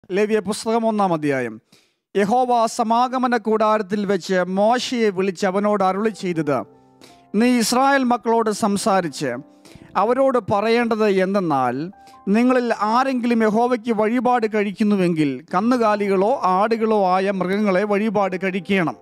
ലേവ്യ പുസ്തകം ഒന്നാം അധ്യായം യഹോവ സമാഗമന കൂടാരത്തിൽ വെച്ച് മോശയെ വിളിച്ച് അവനോട് അരുളി ചെയ്തത് നീ ഇസ്രായേൽ മക്കളോട് സംസാരിച്ച് അവരോട് പറയേണ്ടത് എന്തെന്നാൽ നിങ്ങളിൽ ആരെങ്കിലും യഹോവയ്ക്ക് വഴിപാട് കഴിക്കുന്നുവെങ്കിൽ കന്നുകാലികളോ ആടുകളോ ആയ മൃഗങ്ങളെ വഴിപാട് കഴിക്കണം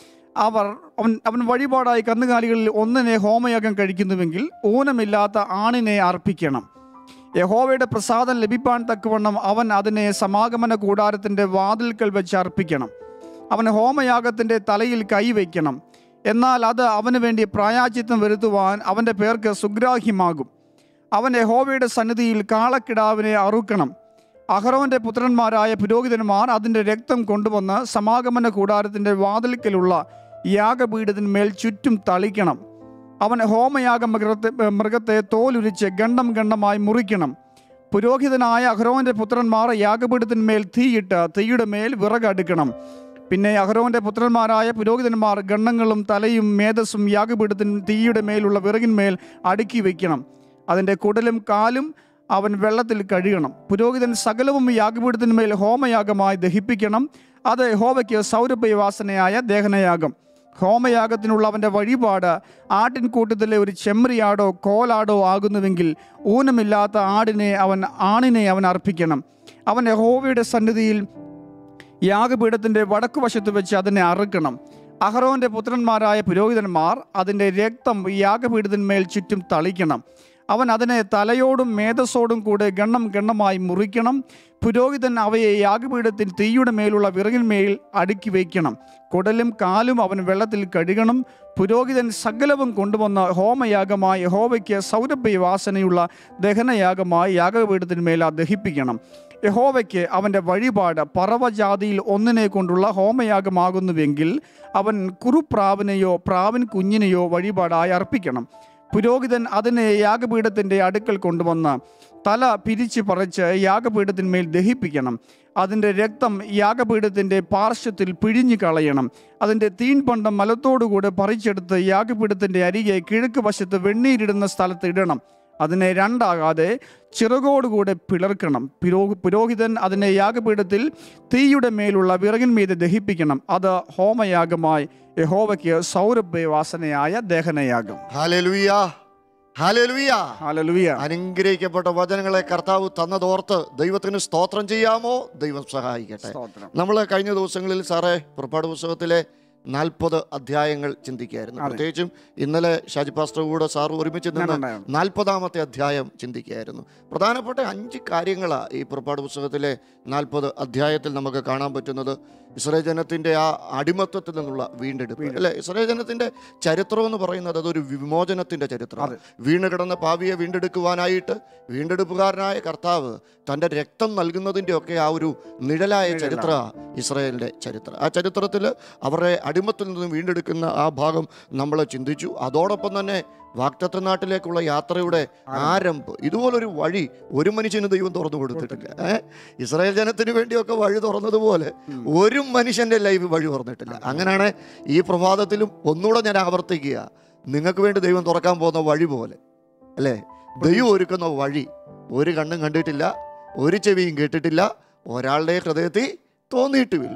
അവർ അവൻ അവൻ വഴിപാടായി കന്നുകാലികളിൽ ഒന്നിനെ ഹോമയാഗം കഴിക്കുന്നുവെങ്കിൽ ഊനമില്ലാത്ത ആണിനെ അർപ്പിക്കണം യഹോവയുടെ പ്രസാദം ലഭിപ്പാൻ തക്കവണ്ണം അവൻ അതിനെ സമാഗമന കൂടാരത്തിൻ്റെ വാതിൽക്കൽ വെച്ച് അർപ്പിക്കണം അവൻ ഹോമയാഗത്തിൻ്റെ തലയിൽ കൈവയ്ക്കണം എന്നാൽ അത് അവന് വേണ്ടി പ്രായാചിത്വം വരുത്തുവാൻ അവൻ്റെ പേർക്ക് സുഗ്രാഹ്യമാകും അവൻ യഹോവയുടെ സന്നിധിയിൽ കാളക്കിടാവിനെ അറുക്കണം അഹറോന്റെ പുത്രന്മാരായ പുരോഹിതന്മാർ അതിൻ്റെ രക്തം കൊണ്ടുവന്ന് സമാഗമന കൂടാരത്തിൻ്റെ വാതിൽക്കലുള്ള യാഗപീഠത്തിന്മേൽ ചുറ്റും തളിക്കണം അവൻ ഹോമയാഗ മൃഗത്തെ മൃഗത്തെ തോലുരിച്ച് ഗണ്ഡം ഗണ്ഡമായി മുറിക്കണം പുരോഹിതനായ അഹ്റോന്റെ പുത്രന്മാർ യാഗപീഠത്തിന്മേൽ തീയിട്ട് തീയുടെ മേൽ വിറകടുക്കണം പിന്നെ അഹ്റോന്റെ പുത്രന്മാരായ പുരോഹിതന്മാർ ഗണ്ണങ്ങളും തലയും മേധസ്സും യാഗപീഠത്തിന് തീയുടെ മേലുള്ള വിറകിന്മേൽ അടുക്കി വയ്ക്കണം അതിൻ്റെ കുടലും കാലും അവൻ വെള്ളത്തിൽ കഴുകണം പുരോഹിതൻ സകലവും യാഗപീഠത്തിന്മേൽ ഹോമയാഗമായി ദഹിപ്പിക്കണം അത് ഹോവയ്ക്ക് സൗരഭ്യവാസനയായ ദഹനയാഗം ഹോമയാഗത്തിനുള്ള അവൻ്റെ വഴിപാട് ആട്ടിൻകൂട്ടത്തിലെ ഒരു ചെമ്മരിയാടോ കോലാടോ ആകുന്നുവെങ്കിൽ ഊനമില്ലാത്ത ആടിനെ അവൻ ആണിനെ അവൻ അർപ്പിക്കണം അവൻ യഹോവയുടെ സന്നിധിയിൽ യാഗപീഠത്തിൻ്റെ വടക്കുവശത്ത് വെച്ച് അതിനെ അറുക്കണം അഹറോന്റെ പുത്രന്മാരായ പുരോഹിതന്മാർ അതിൻ്റെ രക്തം യാഗപീഠത്തിന്മേൽ ചുറ്റും തളിക്കണം അവൻ അതിനെ തലയോടും മേധസ്സോടും കൂടെ ഗണ്ണം ഗണ്ണമായി മുറിക്കണം പുരോഹിതൻ അവയെ യാഗപീഠത്തിൽ തീയുടെ മേലുള്ള വിറകിന്മേൽ അടുക്കി വയ്ക്കണം കുടലും കാലും അവൻ വെള്ളത്തിൽ കഴുകണം പുരോഹിതൻ സകലവും കൊണ്ടുവന്ന് ഹോമയാഗമായി യഹോവയ്ക്ക് സൗരഭ്യവാസനയുള്ള ദഹനയാഗമായി യാഗപീഠത്തിന്മേൽ ദഹിപ്പിക്കണം യഹോവയ്ക്ക് അവൻ്റെ വഴിപാട് പറവജാതിയിൽ ഒന്നിനെ കൊണ്ടുള്ള ഹോമയാഗമാകുന്നുവെങ്കിൽ അവൻ കുറുപ്രാവിനെയോ പ്രാവിൻ കുഞ്ഞിനെയോ വഴിപാടായി അർപ്പിക്കണം പുരോഹിതൻ അതിനെ യാഗപീഠത്തിൻ്റെ അടുക്കൽ കൊണ്ടുവന്ന് തല പിരിച്ച് പറിച്ച് യാഗപീഠത്തിന്മേൽ ദഹിപ്പിക്കണം അതിൻ്റെ രക്തം യാഗപീഠത്തിൻ്റെ പാർശ്വത്തിൽ പിഴിഞ്ഞു കളയണം അതിൻ്റെ തീൻപണ്ടം മലത്തോടുകൂടെ പറിച്ചെടുത്ത് യാഗപീഠത്തിൻ്റെ അരികെ കിഴക്ക് വശത്ത് വെണ്ണീരിടുന്ന സ്ഥലത്ത് ഇടണം അതിനെ രണ്ടാകാതെ ചിറകോടുകൂടെ പിളർക്കണം പുരോ- പുരോഹിതൻ അതിനെ യാഗപീഠത്തിൽ തീയുടെ മേലുള്ള വിറകിന്മീതെ ദഹിപ്പിക്കണം അത് ഹോമയാഗമായി യഹോവയ്ക്ക് സൗരഭ്യവാസനയായ ദഹനയാഗം ഹാലലുയ ഹാലലുയ ഹാലലുയ അനുഗ്രഹിക്കപ്പെട്ട വചനങ്ങളെ കർത്താവ് തന്നതോർത്ത് ദൈവത്തിന് സ്തോത്രം ചെയ്യാമോ ദൈവം സഹായിക്കട്ടെ സ്തോത്രം നമ്മൾ കഴിഞ്ഞ ദിവസങ്ങളിൽ സാറേ പുറപ്പാട് പുസ്തകത്തിലെ നാൽപ്പത് അധ്യായങ്ങൾ ചിന്തിക്കുകയായിരുന്നു അതെ. പ്രത്യേകിച്ചും ഇന്നലെ ഷാജി പാസ്റ്റർ കൂടെ സാർ ഒരുമിച്ച് നിന്ന് ഞാനുണ്ടായിരുന്നു. നാൽപ്പതാമത്തെ അധ്യായം ചിന്തിക്കുകയായിരുന്നു പ്രധാനപ്പെട്ട അഞ്ച് കാര്യങ്ങളാണ് ഈ പുറപ്പാട് പുസ്തകത്തിലെ നാൽപ്പത് അധ്യായത്തിൽ നമുക്ക് കാണാൻ പറ്റുന്നത് ഇസ്രായേൽ ജനത്തിൻ്റെ ആ അടിമത്തത്തിൽ നിന്നുള്ള വീണ്ടെടുപ്പ് അല്ലെ ഇസ്രായേൽ ജനത്തിൻ്റെ ചരിത്രം എന്ന് പറയുന്നത് അതൊരു വിമോചനത്തിൻ്റെ ചരിത്രമാണ് അതെ. വീണ് കിടന്ന പാവിയെ വീണ്ടെടുക്കുവാനായിട്ട് വീണ്ടെടുപ്പുകാരനായ കർത്താവ് തൻ്റെ രക്തം നൽകുന്നതിൻ്റെ ഒക്കെ ആ ഒരു നിഴലായ നിഴലാണ്. ചരിത്ര ഇസ്രായേലിൻ്റെ ചരിത്രം ആ ചരിത്രത്തിൽ അവരെ അടിമത്തിൽ നിന്നും വീണ്ടെടുക്കുന്ന ആ ഭാഗം നമ്മൾ ചിന്തിച്ചു അതോടൊപ്പം തന്നെ വാക്തത്വ നാട്ടിലേക്കുള്ള യാത്രയുടെ ആരംഭം ഇതുപോലൊരു വഴി ഒരു മനുഷ്യന് ദൈവം തുറന്നു കൊടുത്തിട്ടില്ല ഏ? ഇസ്രായേൽ ജനത്തിന് വേണ്ടിയൊക്കെ വഴി തുറന്നതുപോലെ ഒരു മനുഷ്യന്റെ ലൈഫ് വഴി തുറന്നിട്ടില്ല അങ്ങനെയാണ് ഈ പ്രഭാതത്തിലും ഒന്നുകൂടെ ഞാൻ ആവർത്തിക്കുക നിങ്ങൾക്ക് വേണ്ടി ദൈവം തുറക്കാൻ പോകുന്ന വഴി പോലെ അല്ലേ ദൈവം ഒരുക്കുന്ന വഴി ഒരു കണ്ണും കണ്ടിട്ടില്ല ഒരു ചെവിയും കേട്ടിട്ടില്ല ഒരാളുടെ ഹൃദയത്തിൽ തോന്നിയിട്ടുമില്ല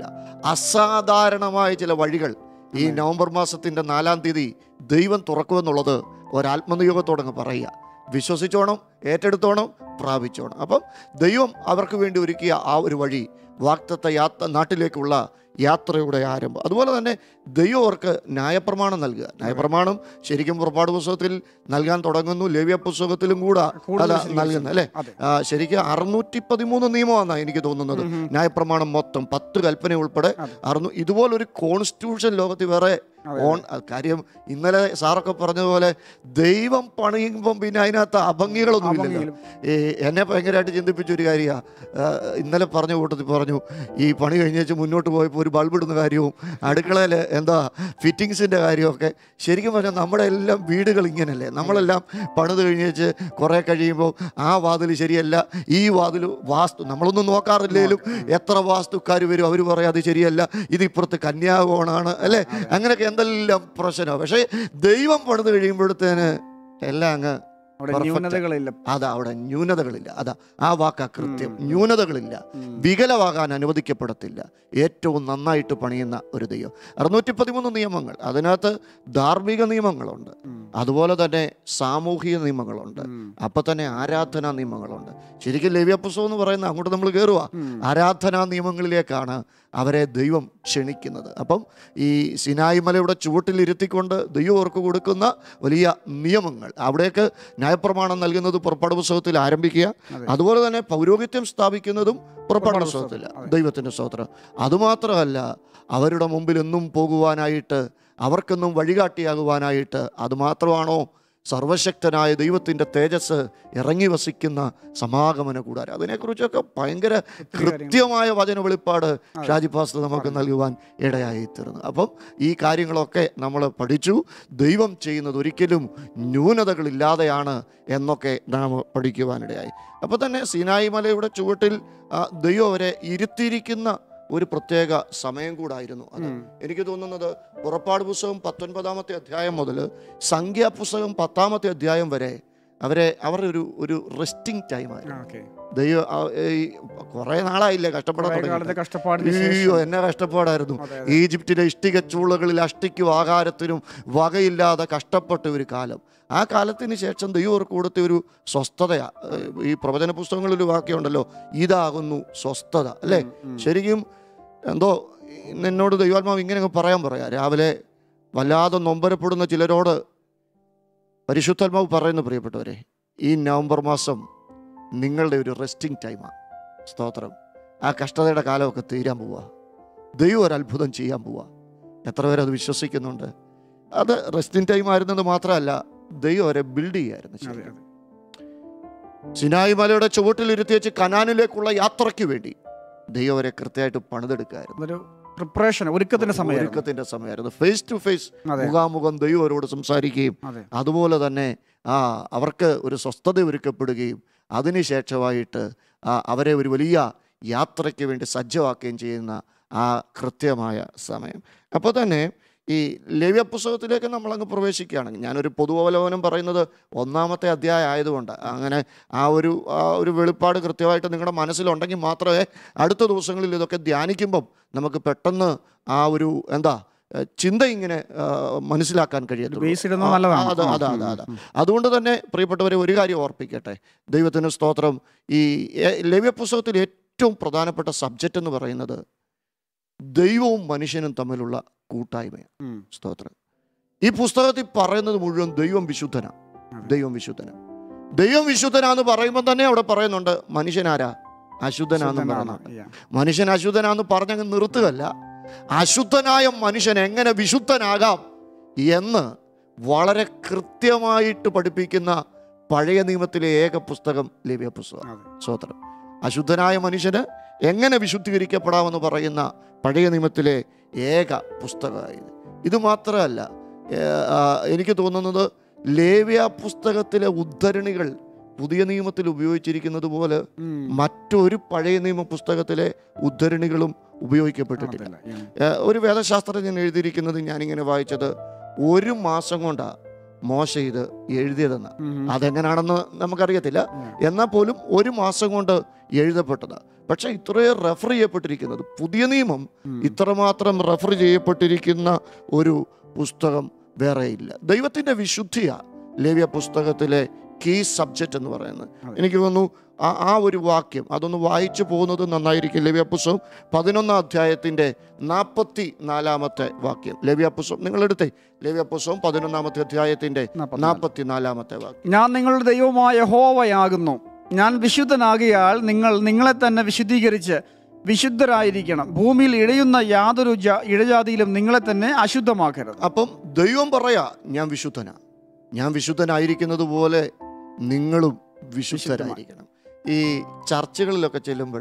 അസാധാരണമായ ചില വഴികൾ ഈ നവംബർ മാസത്തിന്റെ നാലാം തീയതി ദൈവം തുറക്കുമെന്നുള്ളത് ഒരാത്മനിയോഗത്തോടെ അങ്ങ് പറയുക വിശ്വസിച്ചോണം ഏറ്റെടുത്തോണം പ്രാപിച്ചോണം അപ്പം ദൈവം അവർക്ക് വേണ്ടി ഒരുക്കിയ ആ ഒരു വഴി വാക്തത്വ യാത്ര നാട്ടിലേക്കുള്ള യാത്രയുടെ ആരംഭം അതുപോലെ തന്നെ ദൈവം അവർക്ക് ന്യായപ്രമാണം നൽകുക ന്യായപ്രമാണം ശരിക്കും പുറപ്പാട് പുസ്തകത്തിൽ നൽകാൻ തുടങ്ങുന്നു ലേവ്യ പുസ്തകത്തിലും കൂടെ കൂടുതൽ അല്ല വിശദീകരിച്ചു. നൽകുന്നത് അല്ലേ അതെ ആ, ശരിക്കും അറുന്നൂറ്റി പതിമൂന്ന് നിയമമാണെന്നാണ് എനിക്ക് തോന്നുന്നത് ഉം, ഉം. ന്യായപ്രമാണം മൊത്തം പത്ത് കൽപ്പന ഉൾപ്പെടെ അതെ. അറുന്നൂ ഇതുപോലൊരു കോൺസ്റ്റിറ്റ്യൂഷൻ ലോകത്തിൽ വേറെ അതെ, ഓൺ കാര്യം ഇന്നലെ സാറൊക്കെ പറഞ്ഞതുപോലെ ദൈവം പണിയുമ്പം പിന്നെ അതിനകത്ത് അഭംഗികളൊന്നും ഇല്ലല്ലോ അവങ്ങിലും ഈ എന്നെ ഭയങ്കരമായിട്ട് ചിന്തിപ്പിച്ച ഒരു കാര്യമാണ് ഇന്നലെ പറഞ്ഞ കൂട്ടത്തിൽ പറഞ്ഞു ഈ പണി കഴിഞ്ഞേച്ച് മുന്നോട്ട് പോയപ്പോൾ ഒരു ബൾബ് ഇടുന്ന കാര്യവും അടുക്കളയിൽ എന്താ ഫിറ്റിങ്സിൻ്റെ കാര്യമൊക്കെ ശരിക്കും പറഞ്ഞാൽ നമ്മുടെ എല്ലാം വീടുകൾ ഇങ്ങനല്ലേ നമ്മളെല്ലാം പണിത് കഴിഞ്ഞേച്ച് കുറേ കഴിയുമ്പോൾ ആ വാതിൽ ശരിയല്ല ഈ വാതിൽ വാസ്തു നമ്മളൊന്നും നോക്കാറില്ലേലും എത്ര വാസ്തുക്കാർ വരും അവർ പറയാം അത് ശരിയല്ല ഇത് ഇപ്പുറത്ത് കന്യാകോണാണ് അല്ലേ അങ്ങനെയൊക്കെ എന്തെല്ലാം പ്രശ്നമാണ് പക്ഷേ ദൈവം പണിത് കഴിയുമ്പോഴത്തേന് എല്ലാം അങ്ങ് അവിടെ Perfect. ന്യൂനതകളില്ല അതാ അവിടെ ന്യൂനതകളില്ല അതാ ആ വാക്കാ കൃത്യം ന്യൂനതകളില്ല വികലമാകാൻ അനുവദിക്കപ്പെടത്തില്ല ഏറ്റവും നന്നായിട്ട് പണിയുന്ന ഒരു ദൈവം അറുന്നൂറ്റി പതിമൂന്ന് നിയമങ്ങൾ അതിനകത്ത് ധാർമ്മിക നിയമങ്ങളുണ്ട് അതുപോലെ തന്നെ സാമൂഹിക നിയമങ്ങളുണ്ട് അപ്പൊ തന്നെ ആരാധനാ നിയമങ്ങളുണ്ട് ശരിക്കും ലവ്യ പുസ്തകം എന്ന് പറയുന്ന അങ്ങോട്ട് നമ്മൾ കയറുക ആരാധനാ നിയമങ്ങളിലേക്കാണ് അവരെ ദൈവം ക്ഷണിക്കുന്നത് അപ്പം ഈ സിനായി മലയുടെ ചുവട്ടിലിരുത്തിക്കൊണ്ട് ദൈവം അവർക്ക് കൊടുക്കുന്ന വലിയ നിയമങ്ങൾ അവിടേക്ക് ന്യായപ്രമാണം നൽകുന്നത് പുറപ്പാട് പുസ്തകത്തിൽ ആരംഭിക്കുക അതുപോലെ തന്നെ പൗരോഹിത്യം സ്ഥാപിക്കുന്നതും പുറപ്പാട് പുസ്തകത്തിൽ ദൈവത്തിൻ്റെ സ്തോത്രം അതുമാത്രമല്ല അവരുടെ മുമ്പിൽ എന്നും പോകുവാനായിട്ട് അവർക്കെന്നും വഴികാട്ടിയാകുവാനായിട്ട് അതുമാത്രമാണോ സർവശക്തനായ ദൈവത്തിൻ്റെ തേജസ് ഇറങ്ങി വസിക്കുന്ന സമാഗമന കൂടാരം അതിനെക്കുറിച്ചൊക്കെ ഭയങ്കര കൃത്യമായ വചന വെളിപ്പാട് ഷാജി പാസ്റ്റർ നമുക്ക് നൽകുവാൻ ഇടയായി തീർന്നു അപ്പം ഈ കാര്യങ്ങളൊക്കെ നമ്മൾ പഠിച്ചു ദൈവം ചെയ്യുന്നത് ഒരിക്കലും ന്യൂനതകളില്ലാതെയാണ് എന്നൊക്കെ നാം പഠിക്കുവാനിടയായി അപ്പോൾ തന്നെ സീനായി മലയുടെ ചുവട്ടിൽ ആ, ദൈവം അവരെ ഇരുത്തിയിരിക്കുന്ന ഒരു പ്രത്യേക സമയം കൂടായിരുന്നു അത് എനിക്ക് തോന്നുന്നത് പുറപ്പാട് പുസ്തകം പത്തൊൻപതാമത്തെ അധ്യായം മുതൽ സംഖ്യാപുസ്തകം പത്താമത്തെ അധ്യായം വരെ അവരെ അവരുടെ ഒരു ഒരു റെസ്റ്റിംഗ് ടൈമായിരുന്നു ഓക്കെ ദൈവം ആ- ഈ കുറേ നാളായില്ലേ കഷ്ടപ്പെടാൻ കാലത്തെ തുടങ്ങി കഷ്ടപ്പാടിന് അയ്യോ എന്നെ കഷ്ടപ്പാടായിരുന്നു അതെ, ഈജിപ്തിലെ ഇഷ്ടിക ചൂളകളിൽ അഷ്ടിക്കും ആഹാരത്തിനും വകയില്ലാതെ കഷ്ടപ്പെട്ട ഒരു കാലം ആ കാലത്തിന് ശേഷം ദൈവം അവർക്ക് കൊടുത്ത ഒരു സ്വസ്ഥതയാ ഏഹ് ഈ പ്രവചന പുസ്തകങ്ങളിൽ ഒരു വാക്യമുണ്ടല്ലോ ഇതാകുന്നു സ്വസ്ഥത അല്ലേ ശരിക്കും എന്തോ ഇന്ന് എന്നോട് ദൈവാത്മാവ് ഇങ്ങനെ അങ്ങ് പറയാൻ പറയാം രാവിലെ വല്ലാതെ നൊമ്പരപ്പെടുന്ന ചിലരോട് പരിശുദ്ധാത്മാവ് പറയുന്നു പ്രിയപ്പെട്ടവരെ ഈ നവംബർ മാസം നിങ്ങളുടെ ഒരു റെസ്റ്റിംഗ് ടൈമാണ് സ്തോത്രം ആ കഷ്ടതയുടെ കാലമൊക്കെ തീരാൻ പോവുക ദൈവം ഒരു അത്ഭുതം ചെയ്യാൻ പോവുക എത്ര പേരത് വിശ്വസിക്കുന്നുണ്ട് അത് റെസ്റ്റിംഗ് ടൈം ആയിരുന്നത് മാത്രമല്ല ദൈവം അവരെ ബിൽഡ് ചെയ്യായിരുന്നു അതെ ശരിക്കും. അതെ സിനായി മലയുടെ ചുവട്ടിലിരുത്തി വെച്ച് കനാനിലേക്കുള്ള യാത്രയ്ക്ക് വേണ്ടി ദൈവം അവരെ കൃത്യമായിട്ട് പണിതെടുക്കായിരുന്നു അതൊരു പ്രിപ്പറേഷൻ ഒരുക്കത്തിന്റെ സമയം ഒരുക്കത്തിന്റെ സമയമായിരുന്നു ഫേസ് ടു ഫേസ് അതെ മുഖാമുഖം ദൈവം അവരോട് സംസാരിക്കുകയും അതെ അതുപോലെ തന്നെ ആ അവർക്ക് ഒരു സ്വസ്ഥത ഒരുക്കപ്പെടുകയും അതിനുശേഷമായിട്ട് ആ അവരെ ഒരു വലിയ യാത്രയ്ക്ക് വേണ്ടി സജ്ജമാക്കുകയും ചെയ്യുന്ന ആ കൃത്യമായ സമയം അപ്പോൾ തന്നെ ഈ ലവ്യ പുസ്തകത്തിലേക്ക് നമ്മളങ്ങ് പ്രവേശിക്കുകയാണെങ്കിൽ ഞാനൊരു പൊതുവലോകനം പറയുന്നത് ഒന്നാമത്തെ അധ്യായം ആയതുകൊണ്ട് അങ്ങനെ ആ ഒരു ആ ഒരു വെളിപ്പാട് കൃത്യമായിട്ട് നിങ്ങളുടെ മനസ്സിലുണ്ടെങ്കിൽ മാത്രമേ അടുത്ത ദിവസങ്ങളിൽ ഇതൊക്കെ ധ്യാനിക്കുമ്പം നമുക്ക് പെട്ടെന്ന് ആ ഒരു എന്താ ഏഹ് ചിന്ത ഇങ്ങനെ ആ, മനസ്സിലാക്കാൻ കഴിയത്തുള്ളൂ ബേസ് ഇടുന്നത് നല്ലതാണ്. ആ, അതെ അതെ അതെ അതെ അതുകൊണ്ട് തന്നെ പ്രിയപ്പെട്ടവരെ ഒരു കാര്യം ഓർപ്പിക്കട്ടെ ദൈവത്തിന് സ്തോത്രം ഈ എ- ലവ്യ പുസ്തകത്തിൽ ഏറ്റവും പ്രധാനപ്പെട്ട സബ്ജക്റ്റ് എന്ന് പറയുന്നത് ദൈവവും മനുഷ്യനും തമ്മിലുള്ള കൂട്ടായ്മയാണ് ഉം. സ്തോത്രം ഈ പുസ്തകത്തിൽ പറയുന്നത് മുഴുവൻ ദൈവം വിശുദ്ധനാണ് അതെ. ദൈവം വിശുദ്ധനാണ് ദൈവം വിശുദ്ധനാന്ന് പറയുമ്പോൾ തന്നെ അവിടെ പറയുന്നുണ്ട് മനുഷ്യനാരാ അശുദ്ധനാന്ന് ശുദ്ധനാണ്. പറയുന്നുണ്ട് Yeah. മനുഷ്യൻ അശുദ്ധനാന്ന് പറഞ്ഞങ്ങ് നിർത്തുകയല്ല അശുദ്ധനായ മനുഷ്യൻ എങ്ങനെ വിശുദ്ധനാകാം എന്ന് വളരെ കൃത്യമായിട്ട് പഠിപ്പിക്കുന്ന പഴയ നിയമത്തിലെ ഏക പുസ്തകം ലേവ്യ പുസ്തകം അതെ. സ്വോത്രം അശുദ്ധനായ മനുഷ്യന് എങ്ങനെ വിശുദ്ധീകരിക്കപ്പെടാമെന്ന് പറയുന്ന പഴയ നിയമത്തിലെ ഏക പുസ്തകമായത് ഇത് മാത്രമല്ല ഏ, ആ, എനിക്ക് തോന്നുന്നത് ലേവ്യ പുസ്തകത്തിലെ ഉദ്ധരണികൾ പുതിയ നിയമത്തിൽ ഉപയോഗിച്ചിരിക്കുന്നത് പോലെ ഉം. മറ്റൊരു പഴയ നിയമ പുസ്തകത്തിലെ ഉദ്ധരണികളും ഉപയോഗിക്കപ്പെട്ടിട്ടില്ല കാണത്തില്ല. Yeah. ഏഹ് ഒരു വേദശാസ്ത്രജ്ഞൻ എഴുതിയിരിക്കുന്നത് ഞാനിങ്ങനെ വായിച്ചത് ഒരു മാസം കൊണ്ടാണ് മോശ ഇത് എഴുതിയതെന്ന് ഉം. അതെങ്ങനെയാണെന്ന് നമുക്കറിയത്തില്ല എന്നാൽ പോലും ഒരു മാസം കൊണ്ട് എഴുതപ്പെട്ടത് പക്ഷേ ഇത്രയും റെഫർ ചെയ്യപ്പെട്ടിരിക്കുന്നത് പുതിയ നിയമം ഉം. ഇത്രമാത്രം റെഫർ ചെയ്യപ്പെട്ടിരിക്കുന്ന ഒരു പുസ്തകം വേറെയില്ല ദൈവത്തിൻ്റെ വിശുദ്ധിയ ലേവ്യ പുസ്തകത്തിലെ കീ സബ്ജക്റ്റ് എന്ന് പറയുന്നത് അതെ. എനിക്ക് തോന്നുന്നു ആ ആ ഒരു വാക്യം അതൊന്ന് വായിച്ചു പോകുന്നത് നന്നായിരിക്കും ലവ്യ പുസ്തകം പതിനൊന്നാം അധ്യായത്തിൻ്റെ നാൽപ്പത്തി നാലാമത്തെ വാക്യം ലവ്യ പുസ്തകം നിങ്ങളെടുത്തേ ലവ്യ പുസ്തകം പതിനൊന്നാമത്തെ അധ്യായത്തിൻ്റെ നാപ്പത്തിനാല്. നാൽപ്പത്തി നാലാമത്തെ വാക്യം ഞാൻ നിങ്ങളുടെ ദൈവമായ ഹോവയാകുന്നു ഞാൻ വിശുദ്ധനാകിയാൽ നിങ്ങൾ നിങ്ങളെ തന്നെ വിശുദ്ധീകരിച്ച് വിശുദ്ധരായിരിക്കണം ഭൂമിയിൽ ഇഴയുന്ന യാതൊരു ജാ- ഇഴജാതിയിലും നിങ്ങളെ തന്നെ അശുദ്ധമാക്കരുത് അപ്പം ദൈവം പറയാ ഞാൻ വിശുദ്ധനാ ഞാൻ വിശുദ്ധനായിരിക്കുന്നത് പോലെ നിങ്ങളും വിശുദ്ധരായിരിക്കണം ഈ ചർച്ചകളിലൊക്കെ ചെല്ലുമ്പോൾ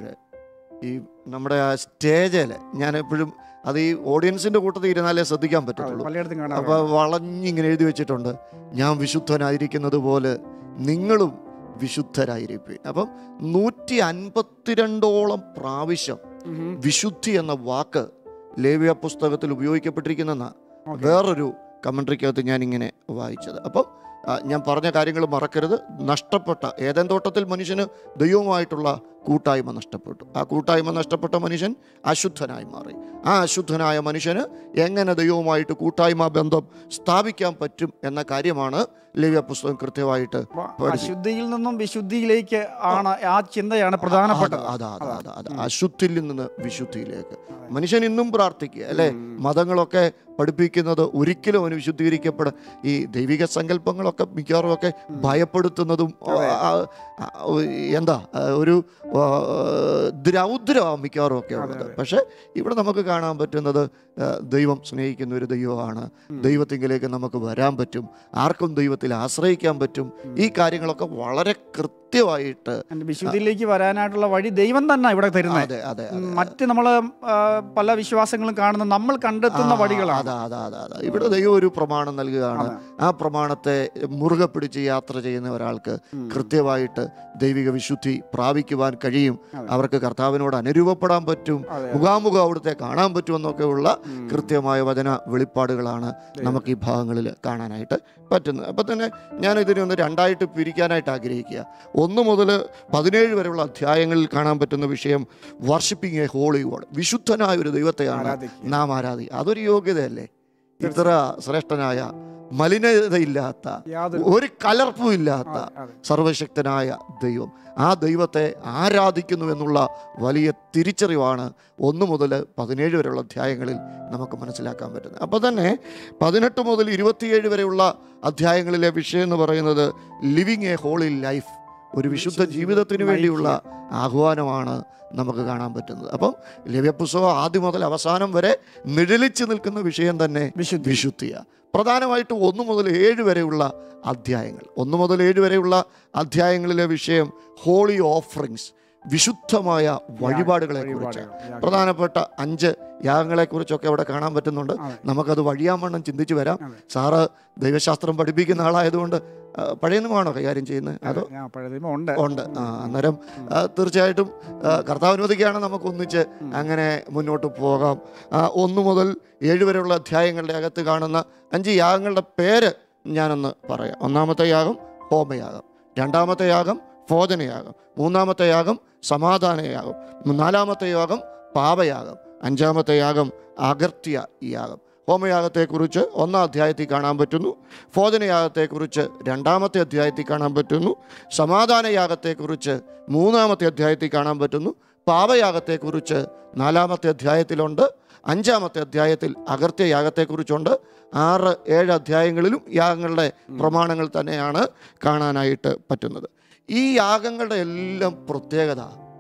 ഈ നമ്മുടെ ആ സ്റ്റേജിൽ ഞാൻ എപ്പോഴും അത് ഈ ഓഡിയൻസിന്റെ കൂട്ടത്തിൽ ഇരുന്നാലേ ശ്രദ്ധിക്കാൻ പറ്റത്തുള്ളൂ പലയിടത്തും കാണാം അപ്പോൾ വളഞ്ഞിങ്ങനെ എഴുതി വെച്ചിട്ടുണ്ട് ഞാൻ വിശുദ്ധനായിരിക്കുന്നത് പോലെ നിങ്ങളും വിശുദ്ധരായിരിക്കും അപ്പം നൂറ്റി അൻപത്തിരണ്ടോളം പ്രാവശ്യം ഉം. വിശുദ്ധി എന്ന വാക്ക് ലേവ്യ പുസ്തകത്തിൽ ഉപയോഗിക്കപ്പെട്ടിരിക്കുന്ന Okay. വേറൊരു കമൻട്രിക്കകത്ത് ഞാൻ ഇങ്ങനെ വായിച്ചത് അപ്പം ആ, ഞാൻ പറഞ്ഞ കാര്യങ്ങൾ മറക്കരുത് നഷ്ടപ്പെട്ട ഏതൻ തോട്ടത്തിൽ മനുഷ്യന് ദൈവവുമായിട്ടുള്ള കൂട്ടായ്മ നഷ്ടപ്പെട്ടു ആ കൂട്ടായ്മ നഷ്ടപ്പെട്ട മനുഷ്യൻ അശുദ്ധനായി മാറി ആ അശുദ്ധനായ മനുഷ്യന് എങ്ങനെ ദൈവവുമായിട്ട് കൂട്ടായ്മ ബന്ധം സ്ഥാപിക്കാൻ പറ്റും എന്ന കാര്യമാണ് ലവ്യ പുസ്തകം കൃത്യമായിട്ട് അപ്പൊ അശുദ്ധിയിൽ നിന്നും വിശുദ്ധിയിലേക്ക് ആണ് ആ ചിന്തയാണ് പ്രധാനപ്പെട്ടത് അതാ അതാ അതാ അതാ അശുദ്ധിയിൽ നിന്ന് വിശുദ്ധിയിലേക്ക് മനുഷ്യൻ ഇന്നും പ്രാർത്ഥിക്കുക അല്ലേ മതങ്ങളൊക്കെ പഠിപ്പിക്കുന്നത് ഒരിക്കലും അവന് വിശുദ്ധീകരിക്കപ്പെട ഈ ദൈവിക സങ്കല്പങ്ങളൊക്കെ മിക്കവാറും ഒക്കെ ഭയപ്പെടുത്തുന്നതും ആ, ആ, എന്താ ആ, ഒരു ആ, ദ്രൗദ്രമാണ് മിക്കവാറും ഒക്കെ ഉള്ളത് പക്ഷെ ഇവിടെ നമുക്ക് കാണാൻ പറ്റുന്നത് ആ, ദൈവം സ്നേഹിക്കുന്ന ഒരു ദൈവമാണ് ദൈവത്തിങ്കിലേക്ക് നമുക്ക് വരാൻ പറ്റും ആർക്കും ദൈവത്തിൽ ആശ്രയിക്കാൻ പറ്റും ഈ കാര്യങ്ങളൊക്കെ വളരെ കൃത്യമായിട്ട് And വിശുദ്ധിയിലേക്ക് വരാനായിട്ടുള്ള വഴി ദൈവം തന്നെ ഇവിടെ തരുന്നത് അതെ അതെ ഉം, മറ്റ് നമ്മൾ പല വിശ്വാസങ്ങളും കാണുന്ന നമ്മൾ കണ്ടെത്തുന്ന ആ, വഴികളാണ് അതാ അതാ അതാ അതാ ഇവിടെ ദൈവം ഒരു പ്രമാണം നൽകുകയാണ് ആ പ്രമാണത്തെ മുറുകെ പിടിച്ച് യാത്ര ചെയ്യുന്ന ഒരാൾക്ക് കൃത്യമായിട്ട് ദൈവിക വിശുദ്ധി പ്രാപിക്കുവാൻ കഴിയും അവർക്ക് കർത്താവിനോട് അനുരൂപപ്പെടാൻ പറ്റും അതെ. മുഖാമുഖം അവിടുത്തെ കാണാൻ പറ്റുമെന്നൊക്കെ ഉള്ള കൃത്യമായ വചന വെളിപ്പാടുകളാണ് നമുക്ക് ഈ ഭാഗങ്ങളിൽ കാണാനായിട്ട് പറ്റുന്നത് അപ്പം തന്നെ ഞാൻ ഇതിനെ ഒന്ന് രണ്ടായിട്ട് പിരിക്കാനായിട്ട് ആഗ്രഹിക്കുക ഒന്ന് മുതൽ പതിനേഴ് വരെയുള്ള അധ്യായങ്ങളിൽ കാണാൻ പറ്റുന്ന വിഷയം വർഷിപ്പിംഗ് എ ഹോളി ഗോഡ് വിശുദ്ധനായ ഒരു ദൈവത്തെയാണ് ആരാധിക്കുക. നാം ആരാധി അതൊരു യോഗ്യതയല്ലേ ഇത്ര ശ്രേഷ്ഠനായ മലിനതയില്ലാത്ത യാതൊരു ഒരു കലർപ്പും ഇല്ലാത്ത അതെ. സർവശക്തനായ ദൈവം ആ ദൈവത്തെ ആരാധിക്കുന്നു എന്നുള്ള വലിയ തിരിച്ചറിവാണ് ഒന്ന് മുതൽ പതിനേഴ് വരെയുള്ള അധ്യായങ്ങളിൽ നമുക്ക് മനസ്സിലാക്കാൻ പറ്റുന്നത് അപ്പോൾ തന്നെ പതിനെട്ട് മുതൽ ഇരുപത്തിയേഴ് വരെയുള്ള അധ്യായങ്ങളിലെ വിഷയം എന്ന് പറയുന്നത് ലിവിങ് എ ഹോളി ലൈഫ് ഒരു വിശുദ്ധ ജീവിതത്തിന് വേണ്ടിയുള്ള ആഹ്വാനമാണ് നമുക്ക് കാണാൻ പറ്റുന്നത് അപ്പം ലവ്യപുസ്തകം ആദ്യം മുതൽ അവസാനം വരെ നിഴലിച്ച് നിൽക്കുന്ന വിഷയം തന്നെ വിശുദ്ധി വിശുദ്ധിയാണ് പ്രധാനമായിട്ടും ഒന്ന് മുതൽ ഏഴ് വരെയുള്ള അധ്യായങ്ങൾ ഒന്ന് മുതൽ ഏഴ് വരെയുള്ള അധ്യായങ്ങളിലെ വിഷയം ഹോളി ഓഫറിങ്സ് വിശുദ്ധമായ വഴിപാടുകളെ കുറിച്ച് വഴിപാടുകൾ. പ്രധാനപ്പെട്ട അഞ്ച് യാഗങ്ങളെക്കുറിച്ചൊക്കെ അവിടെ കാണാൻ പറ്റുന്നുണ്ട് അതെ. നമുക്കത് വഴിയാമണ്ണം ചിന്തിച്ചു വരാം അതെ. സാറ് ദൈവശാസ്ത്രം പഠിപ്പിക്കുന്ന ആളായതുകൊണ്ട് ആ, പഴയ നിയമമാണോ കൈകാര്യം ചെയ്യുന്നത് അതോ ഞാൻ പഴയതിമ ഉണ്ട് ഉണ്ട് ആ അന്നേരം ആ, തീർച്ചയായിട്ടും ആ, കർത്താവ് അനുവദിക്കുകയാണ് നമുക്ക് ഒന്നിച്ച് അങ്ങനെ മുന്നോട്ട് പോകാം ആ, ഒന്ന് മുതൽ ഏഴ് വരെയുള്ള അധ്യായങ്ങളുടെ അകത്ത് കാണുന്ന അഞ്ച് യാഗങ്ങളുടെ പേര് ഞാനൊന്ന് പറയാം ഒന്നാമത്തെ യാഗം ഹോമയാഗം രണ്ടാമത്തെ യാഗം ഭോജനയാഗം മൂന്നാമത്തെ യാഗം സമാധാനയാഗം നാലാമത്തെ യാഗം പാപയാഗം അഞ്ചാമത്തെ യാഗം അകർത്യ യാഗം ഹോമയാഗത്തെക്കുറിച്ച് ഒന്നാം അധ്യായത്തിൽ കാണാൻ പറ്റുന്നു ഭോജനയാഗത്തെക്കുറിച്ച് രണ്ടാമത്തെ അധ്യായത്തിൽ കാണാൻ പറ്റുന്നു സമാധാനയാഗത്തെക്കുറിച്ച് മൂന്നാമത്തെ അധ്യായത്തിൽ കാണാൻ പറ്റുന്നു പാപയാഗത്തെക്കുറിച്ച് നാലാമത്തെ അധ്യായത്തിലുണ്ട് അഞ്ചാമത്തെ അധ്യായത്തിൽ അകർത്യ യാഗത്തെക്കുറിച്ചുണ്ട് ആറ് ഏഴ് അധ്യായങ്ങളിലും യാഗങ്ങളുടെ പ്രമാണങ്ങൾ തന്നെയാണ് കാണാനായിട്ട് പറ്റുന്നത് ഈ യാഗങ്ങളുടെ എല്ലാം പ്രത്യേകത